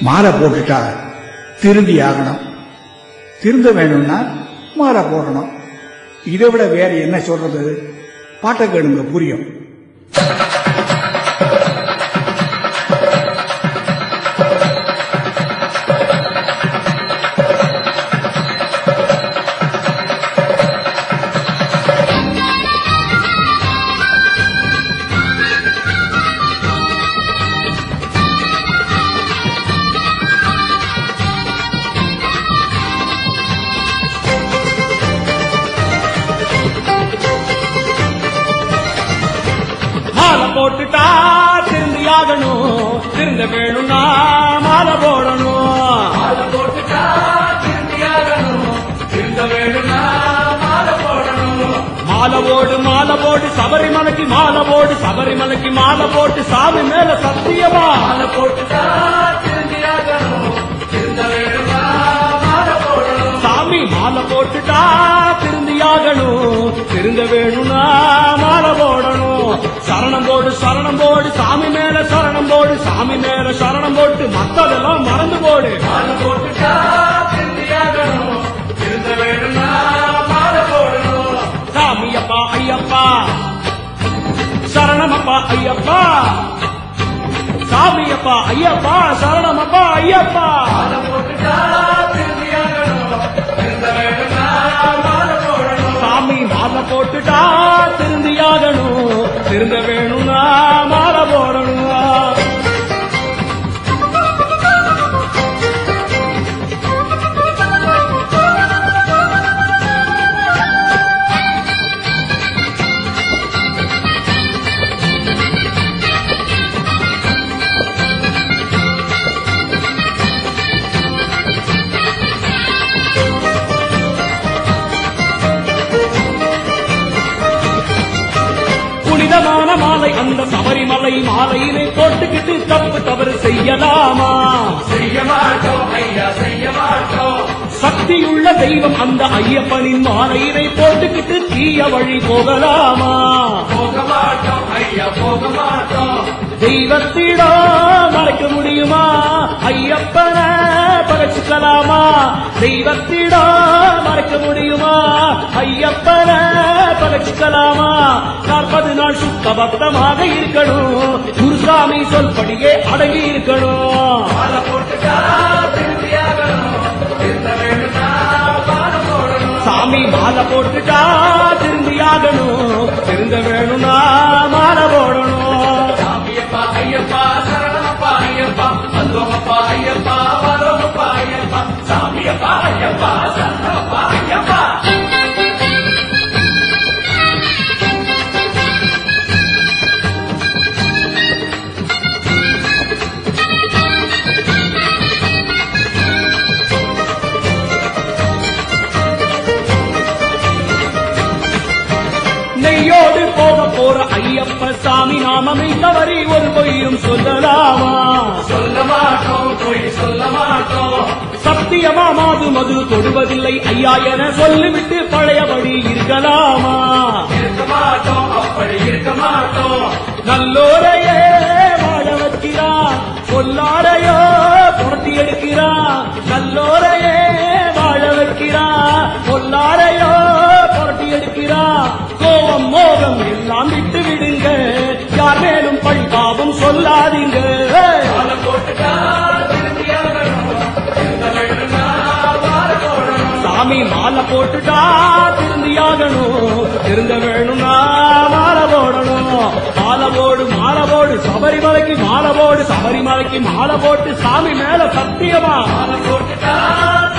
மாலை போட்டுட்டா திருந்தி ஆகணும் திருந்த வேணும்னா மாலை போடணும் இதை விட வேற என்ன சொல்றது பாட்டை கேளுங்க புரியும் மாலை போட்டுட்டா திருந்தியாகணும் திருந்த வேணும்னா மாலை போடணும் மாலை போட்டுட்டா திருந்தியாகணும் திருந்த வேணும்னா மாலை போடணும் மாலை போடு மாலை போடு சபரிமலைக்கு மாலை போடு சபரிமலைக்கு மாலை போட்டு சாமி மேல சத்தியமா மாலை போட்டுட்டா திருந்தியாகணும் திருந்த வேணும்னா மாலை போடணும் சாமி மாலை போட்டுட்டா திருந்தியாகணும் திருந்த வேணும்னா மாலை போடணும் சரணம் போடு சரணம் போடு சாமி மேல சரணம் போடு சாமி மேல சரணம் போட்டு மத்ததெல்லாம் மறந்து போடு மாலை போட்டுட்டா திருந்தியாகணும் திருந்த வேணும்னா மாலை போடணும் சாமி அப்பா ஐயப்பா சரணமப்பா ஐயப்பா சாமி அப்பா ஐயப்பா சரணமப்பா ஐயப்பா சாமி மாலை போட்டுட்டா திருந்தியாகணும் திருந்த வேணும்னா மாலை போடணும் புனிதமான மாலை அந்த சபரிமலை மாலையினை போட்டுக்கிட்டு தப்பு தவறு செய்யலாமா செய்ய மாட்டோம் ஐயா செய்ய மாட்டோம் சக்தியுள்ள தெய்வம் அந்த ஐயப்பனின் மாலையினை போட்டுக்கிட்டு தீய வழி போகலாமா போக மாட்டோம் ஐயா போக மாட்டோம் தெய்வத்திடம் மறைக்க முடியுமா ஐயப்பனை படைச்சுக்கலாமா தெய்வத்திடம் மறைக்க முடியுமா ஐயப்பனை படைச்சுக்கலாமா நாற்பது நாள் சுத்த பக்தமாக இருக்கணும் குருசாமி சொல்படியே அடங்கி இருக்கணும் சாமி மாலை போட்டுட்டா திரும்பியாகணும் திருந்த வேணும்னா மாலை போடணும் சாமியப்பா ஐயப்பா சரணமப்பா ஐயப்பா வந்தோமப்பா ஐயப்பா வரோமப்பா ஐயப்பா சாமியப்பா ஐயப்பா சரணமப்பா ஐயப்பா நெய்யோடு போக போற ஐயப்ப சாமி நாமமை தவறி ஒரு பொய்யும் சொல்லலாமா சொல்ல மாட்டோம் பொய் சொல்ல மாட்டோம் சத்தியமா மாது மது தொடுவதில்லை ஐயா என சொல்லிவிட்டு பழையபடி இருக்கலாமா இருக்க மாட்டோம் அப்படி இருக்க மாட்டோம் நல்லோரையே வாழ வைக்கிறான் சொல்லாரையோ புரட்டி எடுக்கிறான் நல்லோரையே வாழ வைக்கிறான் பொல்லாரையோ புரட்டி எடுக்கிறான் கோபம் மோகம் எல்லாம் விட்டு விடுங்க யார் மேலும் பழி பாவம் சொல்லாதீங்க சாமி மாலை போட்டுட்டா திருந்தியாகணும் திருந்த வேணும்னா மாலை போடணும் மாலை போடு மாலை போடு சபரிமலைக்கு மாலை போடு சபரிமலைக்கு மாலை போட்டு சாமி மேல சத்தியமா மாலை போட்டுட்டா